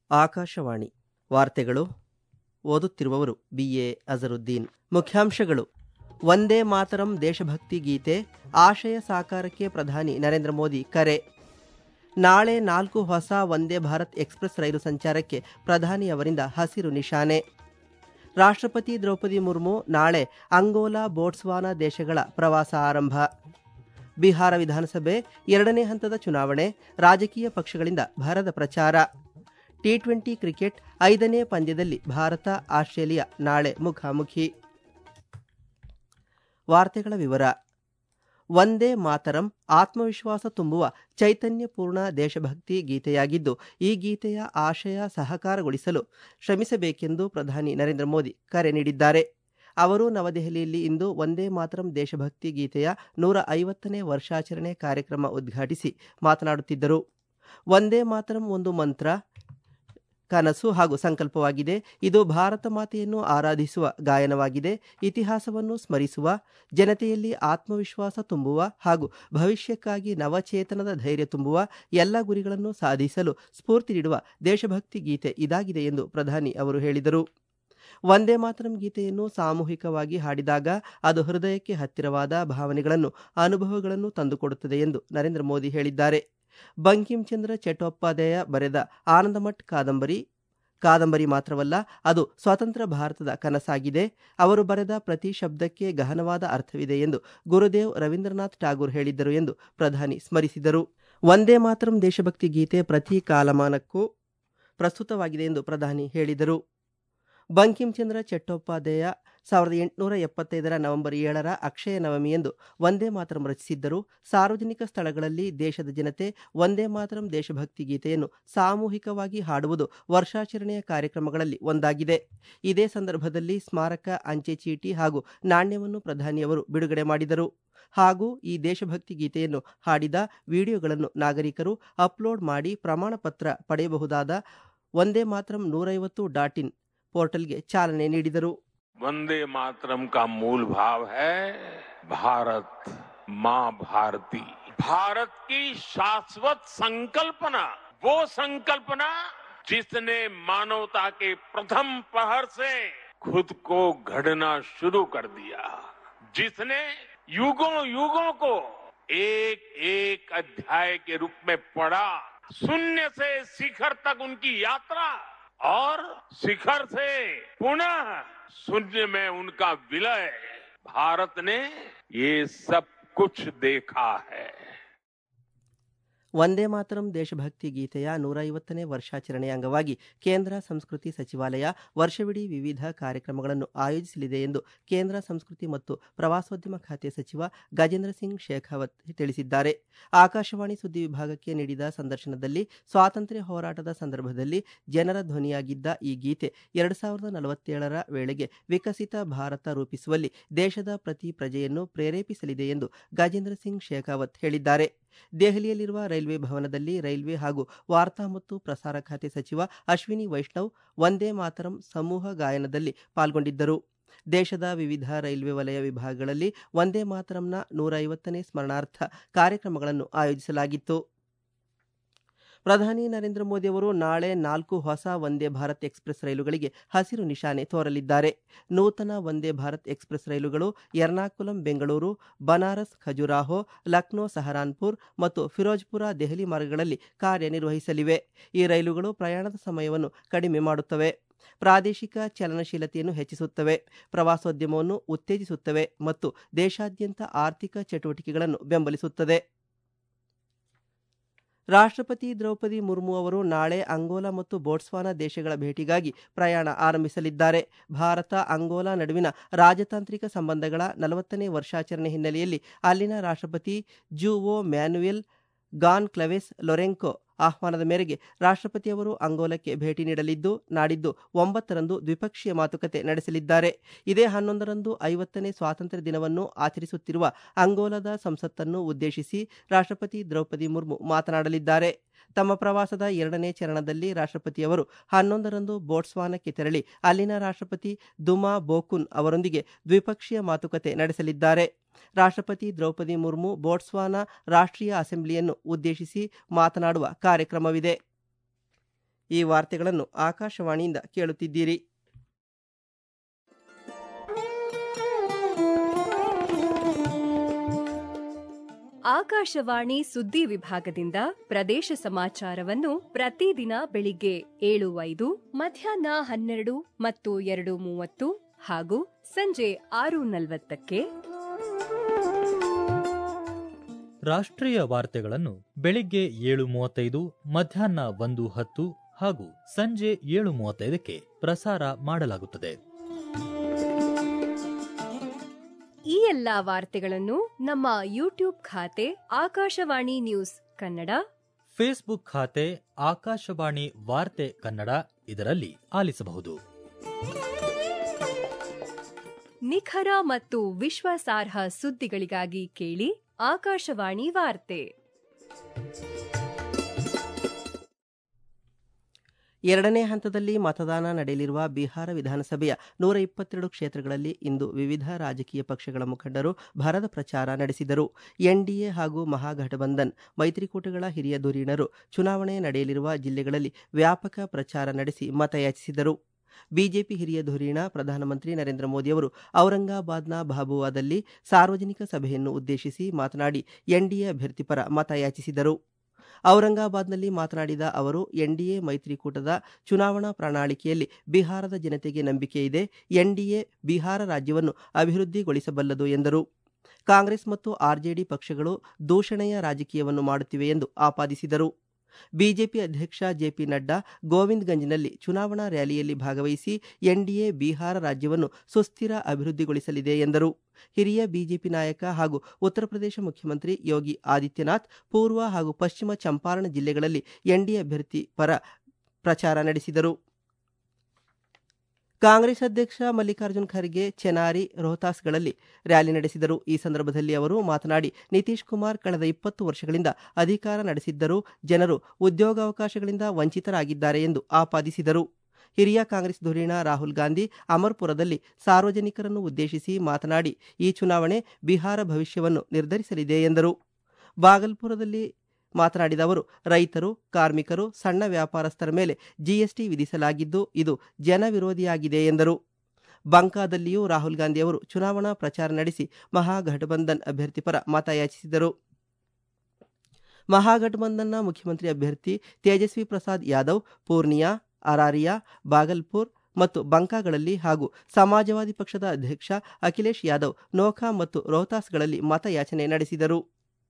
ಆಕಾಶವಾಣಿ ವಾರ್ತೆಗಳು ಓದುತ್ತಿರುವವರು ಬಿಎ ಅಜರುದ್ದೀನ್ ಮುಖ್ಯಾಂಶಗಳು ವಂದೇ ಮಾತರಂ ದೇಶಭಕ್ತಿ ಗೀತೆ ಆಶಯ ಸಾಕಾರಕ್ಕೆ ಪ್ರಧಾನಿ ನರೇಂದ್ರ ಮೋದಿ ಕರೆ ನಾಳೆ ನಾಲ್ಕು ಹೊಸ ವಂದೇ ಭಾರತ್ ಎಕ್ಸ್ಪ್ರೆಸ್ ರೈಲು ಸಂಚಾರಕ್ಕೆ ಪ್ರಧಾನಿ ಅವರಿಂದ ಹಸಿರು ನಿಶಾನೆ ರಾಷ್ಟ್ರಪತಿ ದ್ರೌಪದಿ ಮುರ್ಮು ನಾಳೆ ಅಂಗೋಲಾ ಬೋಟ್ಸ್ವಾನಾ ದೇಶಗಳ ಪ್ರವಾಸ ಆರಂಭ ಬಿಹಾರ ವಿಧಾನಸಭೆ ಎರಡನೇ ಹಂತದ ಚುನಾವಣೆ ರಾಜಕೀಯ ಪಕ್ಷಗಳಿಂದ ಭರದ ಪ್ರಚಾರ ಟಿ ಟ್ವೆಂಟಿ ಕ್ರಿಕೆಟ್ ಐದನೇ ಪಂದ್ಯದಲ್ಲಿ ಭಾರತ ಆಸ್ಟ್ರೇಲಿಯಾ ನಾಳೆ ಮುಖಾಮುಖಿ ವಾರ್ತೆಗಳ ವಿವರ ವಂದೇ ಮಾತರಂ ಆತ್ಮವಿಶ್ವಾಸ ತುಂಬುವ ಚೈತನ್ಯಪೂರ್ಣ ದೇಶಭಕ್ತಿ ಗೀತೆಯಾಗಿದ್ದು ಈ ಗೀತೆಯ ಆಶಯ ಸಹಕಾರಗೊಳಿಸಲು ಶ್ರಮಿಸಬೇಕೆಂದು ಪ್ರಧಾನಿ ನರೇಂದ್ರ ಮೋದಿ ಕರೆ ನೀಡಿದ್ದಾರೆ ಅವರು ನವದೆಹಲಿಯಲ್ಲಿ ಇಂದು ವಂದೇ ಮಾತರಂ ದೇಶಭಕ್ತಿ ಗೀತೆಯ ನೂರ ಐವತ್ತನೇ ವರ್ಷಾಚರಣೆ ಕಾರ್ಯಕ್ರಮ ಉದ್ಘಾಟಿಸಿ ಮಾತನಾಡುತ್ತಿದ್ದರು ವಂದೇ ಮಾತರಂ ಒಂದು ಮಂತ್ರ ಕನಸು ಹಾಗೂ ಸಂಕಲ್ಪವಾಗಿದೆ ಇದು ಭಾರತ ಮಾತೆಯನ್ನು ಆರಾಧಿಸುವ ಗಾಯನವಾಗಿದೆ ಇತಿಹಾಸವನ್ನು ಸ್ಮರಿಸುವ ಜನತೆಯಲ್ಲಿ ಆತ್ಮವಿಶ್ವಾಸ ತುಂಬುವ ಹಾಗೂ ಭವಿಷ್ಯಕ್ಕಾಗಿ ನವಚೇತನದ ಧೈರ್ಯ ತುಂಬುವ ಎಲ್ಲ ಗುರಿಗಳನ್ನು ಸಾಧಿಸಲು ಸ್ಫೂರ್ತಿ ನೀಡುವ ದೇಶಭಕ್ತಿ ಗೀತೆ ಇದಾಗಿದೆ ಎಂದು ಪ್ರಧಾನಿ ಅವರು ಹೇಳಿದರು ವಂದೇ ಮಾತರಂ ಗೀತೆಯನ್ನು ಸಾಮೂಹಿಕವಾಗಿ ಹಾಡಿದಾಗ ಅದು ಹೃದಯಕ್ಕೆ ಹತ್ತಿರವಾದ ಭಾವನೆಗಳನ್ನು ಅನುಭವಗಳನ್ನು ತಂದುಕೊಡುತ್ತದೆ ಎಂದು ನರೇಂದ್ರ ಮೋದಿ ಹೇಳಿದ್ದಾರೆ ಬಂಕಿಂ ಚಂದ್ರ ಚಟ್ಟೋಪಾಧ್ಯಾಯ ಬರೆದ ಆನಂದಮಠ್ ಕಾದಂಬರಿ ಕಾದಂಬರಿ ಮಾತ್ರವಲ್ಲ ಅದು ಸ್ವತಂತ್ರ ಭಾರತದ ಕನಸಾಗಿದೆ ಅವರು ಬರೆದ ಪ್ರತಿ ಶಬ್ದಕ್ಕೆ ಗಹನವಾದ ಅರ್ಥವಿದೆ ಎಂದು ಗುರುದೇವ್ ರವೀಂದ್ರನಾಥ್ ಠಾಗೂರ್ ಹೇಳಿದ್ದರು ಎಂದು ಪ್ರಧಾನಿ ಸ್ಮರಿಸಿದರು ವಂದೇ ಮಾತರಂ ದೇಶಭಕ್ತಿ ಗೀತೆ ಪ್ರತಿ ಕಾಲಮಾನಕ್ಕೂ ಪ್ರಸ್ತುತವಾಗಿದೆ ಎಂದು ಪ್ರಧಾನಿ ಹೇಳಿದರು ಬಂಕಿಂ ಚಂದ್ರ ಚಟ್ಟೋಪಾಧ್ಯಾಯ ಸಾವಿರದ ಎಂಟುನೂರ ಎಪ್ಪತ್ತೈದರ ನವೆಂಬರ್ ಏಳರ ಅಕ್ಷಯ ನವಮಿಯಂದು ವಂದೇ ಮಾತರಂ ರಚಿಸಿದ್ದರು ಸಾರ್ವಜನಿಕ ಸ್ಥಳಗಳಲ್ಲಿ ದೇಶದ ಜನತೆ ವಂದೇ ಮಾತರಂ ದೇಶಭಕ್ತಿ ಗೀತೆಯನ್ನು ಸಾಮೂಹಿಕವಾಗಿ ಹಾಡುವುದು ವರ್ಷಾಚರಣೆಯ ಕಾರ್ಯಕ್ರಮಗಳಲ್ಲಿ ಒಂದಾಗಿದೆ ಇದೇ ಸಂದರ್ಭದಲ್ಲಿ ಸ್ಮಾರಕ ಅಂಚೆ ಚೀಟಿ ಹಾಗೂ ನಾಣ್ಯವನ್ನು ಪ್ರಧಾನಿಯವರು ಬಿಡುಗಡೆ ಮಾಡಿದರು ಹಾಗೂ ಈ ದೇಶಭಕ್ತಿ ಗೀತೆಯನ್ನು ಹಾಡಿದ ವಿಡಿಯೋಗಳನ್ನು ನಾಗರಿಕರು ಅಪ್ಲೋಡ್ ಮಾಡಿ ಪ್ರಮಾಣ ಪತ್ರ ಪಡೆಯಬಹುದಾದ ವಂದೇ ಮಾತರಂ ನೂರೈವತ್ತು ಡಾಟ್ ಇನ್ ಪೋರ್ಟಲ್ಗೆ ಚಾಲನೆ ನೀಡಿದರು वंदे मातरम का मूल भाव है भारत माँ भारती भारत की शाश्वत संकल्पना वो संकल्पना जिसने मानवता के प्रथम पहर से खुद को घड़ना शुरू कर दिया जिसने युगों युगों को एक एक अध्याय के रूप में पढ़ा शून्य से शिखर तक उनकी यात्रा और शिखर से पुनः शून्य में उनका विलय भारत ने ये सब कुछ देखा है ವಂದೇ ಮಾತರಂ ದೇಶಭಕ್ತಿ ಗೀತೆಯ ನೂರೈವತ್ತನೇ ವರ್ಷಾಚರಣೆಯ ಅಂಗವಾಗಿ ಕೇಂದ್ರ ಸಂಸ್ಕೃತಿ ಸಚಿವಾಲಯ ವರ್ಷವಿಡೀ ವಿವಿಧ ಕಾರ್ಯಕ್ರಮಗಳನ್ನು ಆಯೋಜಿಸಲಿದೆ ಎಂದು ಕೇಂದ್ರ ಸಂಸ್ಕೃತಿ ಮತ್ತು ಪ್ರವಾಸೋದ್ಯಮ ಖಾತೆ ಸಚಿವ ಗಜೇಂದ್ರ ಸಿಂಗ್ ಶೇಖಾವತ್ ತಿಳಿಸಿದ್ದಾರೆ ಆಕಾಶವಾಣಿ ಸುದ್ದಿ ವಿಭಾಗಕ್ಕೆ ನೀಡಿದ ಸಂದರ್ಶನದಲ್ಲಿ ಸ್ವಾತಂತ್ರ್ಯ ಹೋರಾಟದ ಸಂದರ್ಭದಲ್ಲಿ ಜನರ ಧ್ವನಿಯಾಗಿದ್ದ ಈ ಗೀತೆ ಎರಡು ಸಾವಿರದ ನಲವತ್ತೇಳರ ವೇಳೆಗೆ ವಿಕಸಿತ ಭಾರತ ರೂಪಿಸುವಲ್ಲಿ ದೇಶದ ಪ್ರತಿ ಪ್ರಜೆಯನ್ನು ಪ್ರೇರೇಪಿಸಲಿದೆ ಎಂದು ಗಜೇಂದ್ರ ಸಿಂಗ್ ಶೇಖಾವತ್ ಹೇಳಿದ್ದಾರೆ ದೆಹಲಿಯಲ್ಲಿರುವ ರೈಲ್ವೆ ಭವನದಲ್ಲಿ ರೈಲ್ವೆ ಹಾಗೂ ವಾರ್ತಾ ಮತ್ತು ಪ್ರಸಾರ ಖಾತೆ ಸಚಿವ ಅಶ್ವಿನಿ ವೈಷ್ಣವ್ ವಂದೇ ಮಾತರಂ ಸಮೂಹ ಗಾಯನದಲ್ಲಿ ಪಾಲ್ಗೊಂಡಿದ್ದರು ದೇಶದ ವಿವಿಧ ರೈಲ್ವೆ ವಲಯ ವಿಭಾಗಗಳಲ್ಲಿ ವಂದೇ ಮಾತರಂನ ನೂರ ಐವತ್ತನೇ ಸ್ಮರಣಾರ್ಥ ಕಾರ್ಯಕ್ರಮಗಳನ್ನು ಆಯೋಜಿಸಲಾಗಿತ್ತು ಪ್ರಧಾನಿ ನರೇಂದ್ರ ಮೋದಿ ಅವರು ನಾಳೆ ನಾಲ್ಕು ಹೊಸ ವಂದೇ ಭಾರತ್ ಎಕ್ಸ್ಪ್ರೆಸ್ ರೈಲುಗಳಿಗೆ ಹಸಿರು ನಿಶಾನೆ ತೋರಲಿದ್ದಾರೆ ನೂತನ ವಂದೇ ಭಾರತ್ ಎಕ್ಸ್ಪ್ರೆಸ್ ರೈಲುಗಳು ಎರ್ನಾಕುಲಂ ಬೆಂಗಳೂರು ಬನಾರಸ್ ಖಜುರಾಹೋ ಲಕ್ನೋ ಸಹರಾನ್ಪುರ್ ಮತ್ತು ಫಿರೋಜ್ಪುರ ದೆಹಲಿ ಮಾರ್ಗಗಳಲ್ಲಿ ಕಾರ್ಯನಿರ್ವಹಿಸಲಿವೆ ಈ ರೈಲುಗಳು ಪ್ರಯಾಣದ ಸಮಯವನ್ನು ಕಡಿಮೆ ಮಾಡುತ್ತವೆ ಪ್ರಾದೇಶಿಕ ಚಲನಶೀಲತೆಯನ್ನು ಹೆಚ್ಚಿಸುತ್ತವೆ ಪ್ರವಾಸೋದ್ಯಮವನ್ನು ಉತ್ತೇಜಿಸುತ್ತವೆ ಮತ್ತು ದೇಶಾದ್ಯಂತ ಆರ್ಥಿಕ ಚಟುವಟಿಕೆಗಳನ್ನು ಬೆಂಬಲಿಸುತ್ತದೆ ರಾಷ್ಟ್ರಪತಿ ದ್ರೌಪದಿ ಮುರ್ಮು ಅವರು ನಾಳೆ ಅಂಗೋಲಾ ಮತ್ತು ಬೋಟ್ಸ್ವಾನಾ ದೇಶಗಳ ಭೇಟಿಗಾಗಿ ಪ್ರಯಾಣ ಆರಂಭಿಸಲಿದ್ದಾರೆ ಭಾರತ ಅಂಗೋಲಾ ನಡುವಿನ ರಾಜತಾಂತ್ರಿಕ ಸಂಬಂಧಗಳ ನಲವತ್ತನೇ ವರ್ಷಾಚರಣೆ ಹಿನ್ನೆಲೆಯಲ್ಲಿ ಅಲ್ಲಿನ ರಾಷ್ಟ್ರಪತಿ ಜೂವೋ ಮ್ಯಾನುಯೆಲ್ ಗಾನ್ ಕ್ಲವೆಸ್ ಲೊರೆಂಕೊ ಆಹ್ವಾನದ ಮೇರೆಗೆ ರಾಷ್ಟ್ರಪತಿ ಅವರು ಅಂಗೋಲಕ್ಕೆ ಭೇಟಿ ನೀಡಲಿದ್ದು ನಾಡಿದ್ದು ಒಂಬತ್ತರಂದು ದ್ವಿಪಕ್ಷೀಯ ಮಾತುಕತೆ ನಡೆಸಲಿದ್ದಾರೆ ಇದೇ ಹನ್ನೊಂದರಂದು ಐವತ್ತನೇ ಸ್ವಾತಂತ್ರ್ಯ ದಿನವನ್ನು ಆಚರಿಸುತ್ತಿರುವ ಅಂಗೋಲಾದ ಸಂಸತ್ತನ್ನು ಉದ್ದೇಶಿಸಿ ರಾಷ್ಟ್ರಪತಿ ದ್ರೌಪದಿ ಮುರ್ಮು ಮಾತನಾಡಲಿದ್ದಾರೆ ತಮ್ಮ ಪ್ರವಾಸದ ಎರಡನೇ ಚರಣದಲ್ಲಿ ರಾಷ್ಟ್ರಪತಿಯವರು ಹನ್ನೊಂದರಂದು ಬೋಟ್ಸ್ವಾನಕ್ಕೆ ತೆರಳಿ ಅಲ್ಲಿನ ರಾಷ್ಟ್ರಪತಿ ದುಮಾ ಬೋಕುನ್ ಅವರೊಂದಿಗೆ ದ್ವಿಪಕ್ಷೀಯ ಮಾತುಕತೆ ನಡೆಸಲಿದ್ದಾರೆ ರಾಷ್ಟ್ರಪತಿ ದ್ರೌಪದಿ ಮುರ್ಮು ಬೋಟ್ಸ್ವಾನಾ ರಾಷ್ಟ್ರೀಯ ಅಸೆಂಬ್ಲಿಯನ್ನು ಉದ್ದೇಶಿಸಿ ಮಾತನಾಡುವ ಕಾರ್ಯಕ್ರಮವಿದೆ ಈ ವಾರ್ತೆಗಳನ್ನು ಆಕಾಶವಾಣಿಯಿಂದ ಕೇಳುತ್ತಿದ್ದೀರಿ ಆಕಾಶವಾಣಿ ಸುದ್ದಿ ವಿಭಾಗದಿಂದ ಪ್ರದೇಶ ಸಮಾಚಾರವನ್ನು ಪ್ರತಿದಿನ ಬೆಳಿಗ್ಗೆ ಏಳು ಐದು ಮಧ್ಯಾಹ್ನ ಹನ್ನೆರಡು ಮತ್ತು ಎರಡು ಮೂವತ್ತು ಹಾಗೂ ಸಂಜೆ ಆರು ನಲವತ್ತಕ್ಕೆ ರಾಷ್ಟ್ರೀಯ ವಾರ್ತೆಗಳನ್ನು ಬೆಳಿಗ್ಗೆ ಏಳು ಮೂವತ್ತೈದು ಮಧ್ಯಾಹ್ನ ಒಂದು ಹತ್ತು ಹಾಗೂ ಸಂಜೆ ಏಳು ಮೂವತ್ತೈದಕ್ಕೆ ಪ್ರಸಾರ ಮಾಡಲಾಗುತ್ತದೆ ಈ ಎಲ್ಲಾ ವಾರ್ತೆಗಳನ್ನು ನಮ್ಮ ಯೂಟ್ಯೂಬ್ ಖಾತೆ ಆಕಾಶವಾಣಿ ನ್ಯೂಸ್ ಕನ್ನಡ ಫೇಸ್ಬುಕ್ ಖಾತೆ ಆಕಾಶವಾಣಿ ವಾರ್ತೆ ಕನ್ನಡ ಇದರಲ್ಲಿ ಆಲಿಸಬಹುದು ನಿಖರ ಮತ್ತು ವಿಶ್ವಾಸಾರ್ಹ ಸುದ್ದಿಗಳಿಗಾಗಿ ಕೇಳಿ ಆಕಾಶವಾಣಿ ವಾರ್ತೆ ಎರಡನೇ ಹಂತದಲ್ಲಿ ಮತದಾನ ನಡೆಯಲಿರುವ ಬಿಹಾರ ವಿಧಾನಸಭೆಯ ನೂರ ಇಪ್ಪತ್ತೆರಡು ಕ್ಷೇತ್ರಗಳಲ್ಲಿ ಇಂದು ವಿವಿಧ ರಾಜಕೀಯ ಪಕ್ಷಗಳ ಮುಖಂಡರು ಭರದ ಪ್ರಚಾರ ನಡೆಸಿದರು ಎನ್ಡಿಎ ಹಾಗೂ ಮಹಾಗಠಬಂಧನ್ ಮೈತ್ರಿಕೂಟಗಳ ಹಿರಿಯ ಧುರೀಣರು ಚುನಾವಣೆ ನಡೆಯಲಿರುವ ಜಿಲ್ಲೆಗಳಲ್ಲಿ ವ್ಯಾಪಕ ಪ್ರಚಾರ ನಡೆಸಿ ಮತಯಾಚಿಸಿದರು ಬಿಜೆಪಿ ಹಿರಿಯ ಧುರೀಣ ಪ್ರಧಾನಮಂತ್ರಿ ನರೇಂದ್ರ ಮೋದಿಯವರು ಔರಂಗಾಬಾದ್ನ ಭಾಬುವಾದಲ್ಲಿ ಸಾರ್ವಜನಿಕ ಸಭೆಯನ್ನು ಉದ್ದೇಶಿಸಿ ಮಾತನಾಡಿ ಎನ್ಡಿಎ ಅಭ್ಯರ್ಥಿ ಪರ ಮತಯಾಚಿಸಿದರು ಔರಂಗಾಬಾದ್ನಲ್ಲಿ ಮಾತನಾಡಿದ ಅವರು ಎನ್ಡಿಎ ಮೈತ್ರಿಕೂಟದ ಚುನಾವಣಾ ಪ್ರಣಾಳಿಕೆಯಲ್ಲಿ ಬಿಹಾರದ ಜನತೆಗೆ ನಂಬಿಕೆ ಇದೆ ಎನ್ಡಿಎ ಬಿಹಾರ ರಾಜ್ಯವನ್ನು ಅಭಿವೃದ್ಧಿಗೊಳಿಸಬಲ್ಲದು ಎಂದರು ಕಾಂಗ್ರೆಸ್ ಮತ್ತು ಆರ್ಜೆಡಿ ಪಕ್ಷಗಳು ದೂಷಣೆಯ ರಾಜಕೀಯವನ್ನು ಮಾಡುತ್ತಿವೆ ಎಂದು ಆಪಾದಿಸಿದರು ಬಿಜೆಪಿ ಅಧ್ಯಕ್ಷ ಜೆಪಿ ನಡ್ಡಾ ಗೋವಿಂದ್ಗಂಜ್ನಲ್ಲಿ ಚುನಾವಣಾ ರ್ಯಾಲಿಯಲ್ಲಿ ಭಾಗವಹಿಸಿ ಎನ್ಡಿಎ ಬಿಹಾರ ರಾಜ್ಯವನ್ನು ಸುಸ್ಥಿರ ಅಭಿವೃದ್ಧಿಗೊಳಿಸಲಿದೆ ಎಂದರು ಹಿರಿಯ ಬಿಜೆಪಿ ನಾಯಕ ಹಾಗೂ ಉತ್ತರ ಪ್ರದೇಶ ಮುಖ್ಯಮಂತ್ರಿ ಯೋಗಿ ಆದಿತ್ಯನಾಥ್ ಪೂರ್ವ ಹಾಗೂ ಪಶ್ಚಿಮ ಚಂಪಾರಣ ಜಿಲ್ಲೆಗಳಲ್ಲಿ ಎನ್ಡಿಎ ಅಭ್ಯರ್ಥಿ ಪರ ಪ್ರಚಾರ ನಡೆಸಿದರು ಕಾಂಗ್ರೆಸ್ ಅಧ್ಯಕ್ಷ ಮಲ್ಲಿಕಾರ್ಜುನ್ ಖರ್ಗೆ ಚೆನಾರಿ ರೋಹ್ತಾಸ್ಗಳಲ್ಲಿ ರ್ಯಾಲಿ ನಡೆಸಿದರು ಈ ಸಂದರ್ಭದಲ್ಲಿ ಅವರು ಮಾತನಾಡಿ ನಿತೀಶ್ ಕುಮಾರ್ ಕಳೆದ ಇಪ್ಪತ್ತು ವರ್ಷಗಳಿಂದ ಅಧಿಕಾರ ನಡೆಸಿದ್ದರೂ ಜನರು ಉದ್ಯೋಗಾವಕಾಶಗಳಿಂದ ವಂಚಿತರಾಗಿದ್ದಾರೆ ಎಂದು ಆಪಾದಿಸಿದರು ಹಿರಿಯ ಕಾಂಗ್ರೆಸ್ ಧುರೀಣ ರಾಹುಲ್ ಗಾಂಧಿ ಅಮರ್ಪುರದಲ್ಲಿ ಸಾರ್ವಜನಿಕರನ್ನು ಉದ್ದೇಶಿಸಿ ಮಾತನಾಡಿ ಈ ಚುನಾವಣೆ ಬಿಹಾರ ಭವಿಷ್ಯವನ್ನು ನಿರ್ಧರಿಸಲಿದೆ ಎಂದರು ಬಾಗಲ್ಪುರದಲ್ಲಿ ಮಾತನಾಡಿದ ಅವರು ರೈತರು ಕಾರ್ಮಿಕರು ಸಣ್ಣ ವ್ಯಾಪಾರಸ್ಥರ ಮೇಲೆ ಜಿಎಸ್ಟಿ ವಿಧಿಸಲಾಗಿದ್ದು ಇದು ಜನವಿರೋಧಿಯಾಗಿದೆ ಎಂದರು ಬಂಕಾದಲ್ಲಿಯೂ ರಾಹುಲ್ ಗಾಂಧಿ ಅವರು ಚುನಾವಣಾ ಪ್ರಚಾರ ನಡೆಸಿ ಮಹಾಗಠಬಂಧನ್ ಅಭ್ಯರ್ಥಿ ಪರ ಮತಯಾಚಿಸಿದರು ಮಹಾಗಠಬಂಧನ್ನ ಮುಖ್ಯಮಂತ್ರಿ ಅಭ್ಯರ್ಥಿ ತೇಜಸ್ವಿ ಪ್ರಸಾದ್ ಯಾದವ್ ಪೂರ್ನಿಯಾ ಅರಾರಿಯಾ ಬಾಗಲ್ಪುರ್ ಮತ್ತು ಬಂಕಾಗಳಲ್ಲಿ ಹಾಗೂ ಸಮಾಜವಾದಿ ಪಕ್ಷದ ಅಧ್ಯಕ್ಷ ಅಖಿಲೇಶ್ ಯಾದವ್ ನೋಖಾ ಮತ್ತು ರೋಹ್ತಾಸ್ಗಳಲ್ಲಿ ಮತಯಾಚನೆ ನಡೆಸಿದರು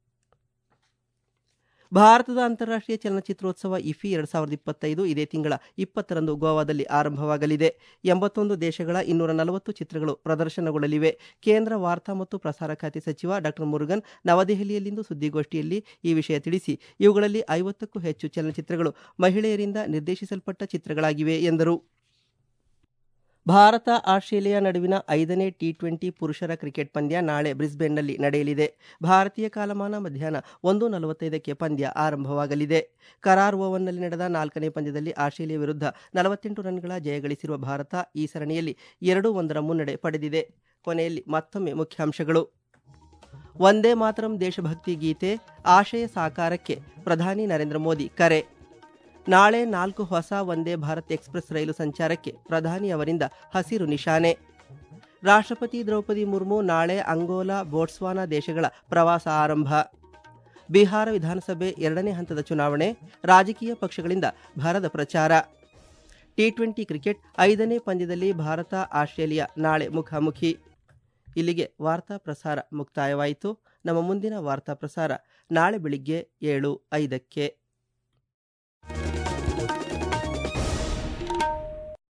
ಭಾರತದ ಅಂತಾರಾಷ್ಟ್ರೀಯ ಚಲನಚಿತ್ರೋತ್ಸವ ಇಫಿ ಎರಡ್ ಸಾವಿರದ ಇಪ್ಪತ್ತೈದು ಇದೇ ತಿಂಗಳ ಇಪ್ಪತ್ತರಂದು ಗೋವಾದಲ್ಲಿ ಆರಂಭವಾಗಲಿದೆ ಎಂಬತ್ತೊಂದು ದೇಶಗಳ ಇನ್ನೂರ ನಲವತ್ತು ಚಿತ್ರಗಳು ಪ್ರದರ್ಶನಗೊಳ್ಳಲಿವೆ ಕೇಂದ್ರ ವಾರ್ತಾ ಮತ್ತು ಪ್ರಸಾರ ಖಾತೆ ಸಚಿವ ಡಾಕ್ಟರ್ ಮುರುಗನ್ ನವದೆಹಲಿಯಲ್ಲಿಂದು ಸುದ್ದಿಗೋಷ್ಠಿಯಲ್ಲಿ ಈ ವಿಷಯ ತಿಳಿಸಿ ಇವುಗಳಲ್ಲಿ ಐವತ್ತಕ್ಕೂ ಹೆಚ್ಚು ಚಲನಚಿತ್ರಗಳು ಮಹಿಳೆಯರಿಂದ ನಿರ್ದೇಶಿಸಲ್ಪಟ್ಟ ಚಿತ್ರಗಳಾಗಿವೆ ಎಂದರು ಭಾರತ ಆಸ್ಟ್ರೇಲಿಯಾ ನಡುವಿನ ಐದನೇ ಟಿ ಟ್ವೆಂಟಿ ಪುರುಷರ ಕ್ರಿಕೆಟ್ ಪಂದ್ಯ ನಾಳೆ ಬ್ರಿಸ್ಬೇನ್ನಲ್ಲಿ ನಡೆಯಲಿದೆ ಭಾರತೀಯ ಕಾಲಮಾನ ಮಧ್ಯಾಹ್ನ ಒಂದು ನಲವತ್ತೈದಕ್ಕೆ ಪಂದ್ಯ ಆರಂಭವಾಗಲಿದೆ ಕರಾರ್ ಓವನ್ನಲ್ಲಿ ನಡೆದ ನಾಲ್ಕನೇ ಪಂದ್ಯದಲ್ಲಿ ಆಸ್ಟ್ರೇಲಿಯಾ ವಿರುದ್ಧ ನಲವತ್ತೆಂಟು ರನ್ಗಳ ಜಯಗಳಿಸಿರುವ ಭಾರತ ಈ ಸರಣಿಯಲ್ಲಿ ಎರಡು ಒಂದರ ಮುನ್ನಡೆ ಪಡೆದಿದೆ ಕೊನೆಯಲ್ಲಿ ಮತ್ತೊಮ್ಮೆ ಮುಖ್ಯಾಂಶಗಳು ಒಂದೇ ಮಾತರಂ ದೇಶಭಕ್ತಿ ಗೀತೆ ಆಶಯ ಸಾಕಾರಕ್ಕೆ ಪ್ರಧಾನಿ ನರೇಂದ್ರ ಮೋದಿ ಕರೆ ನಾಳೆ ನಾಲ್ಕು ಹೊಸ ವಂದೇ ಭಾರತ್ ಎಕ್ಸ್ಪ್ರೆಸ್ ರೈಲು ಸಂಚಾರಕ್ಕೆ ಪ್ರಧಾನಿ ಅವರಿಂದ ಹಸಿರು ನಿಶಾನೆ ರಾಷ್ಟ್ರಪತಿ ದ್ರೌಪದಿ ಮುರ್ಮು ನಾಳೆ ಅಂಗೋಲಾ ಬೋಟ್ಸ್ವಾನಾ ದೇಶಗಳ ಪ್ರವಾಸ ಆರಂಭ ಬಿಹಾರ ವಿಧಾನಸಭೆ ಎರಡನೇ ಹಂತದ ಚುನಾವಣೆ ರಾಜಕೀಯ ಪಕ್ಷಗಳಿಂದ ಭರದ ಪ್ರಚಾರ ಟಿ ಟ್ವೆಂಟಿ ಕ್ರಿಕೆಟ್ ಐದನೇ ಪಂದ್ಯದಲ್ಲಿ ಭಾರತ ಆಸ್ಟ್ರೇಲಿಯಾ ನಾಳೆ ಮುಖಾಮುಖಿ ಇಲ್ಲಿಗೆ ವಾರ್ತಾ ಪ್ರಸಾರ ಮುಕ್ತಾಯವಾಯಿತು ನಮ್ಮ ಮುಂದಿನ ವಾರ್ತಾ ಪ್ರಸಾರ ನಾಳೆ ಬೆಳಿಗ್ಗೆ ಏಳು ಐದಕ್ಕೆ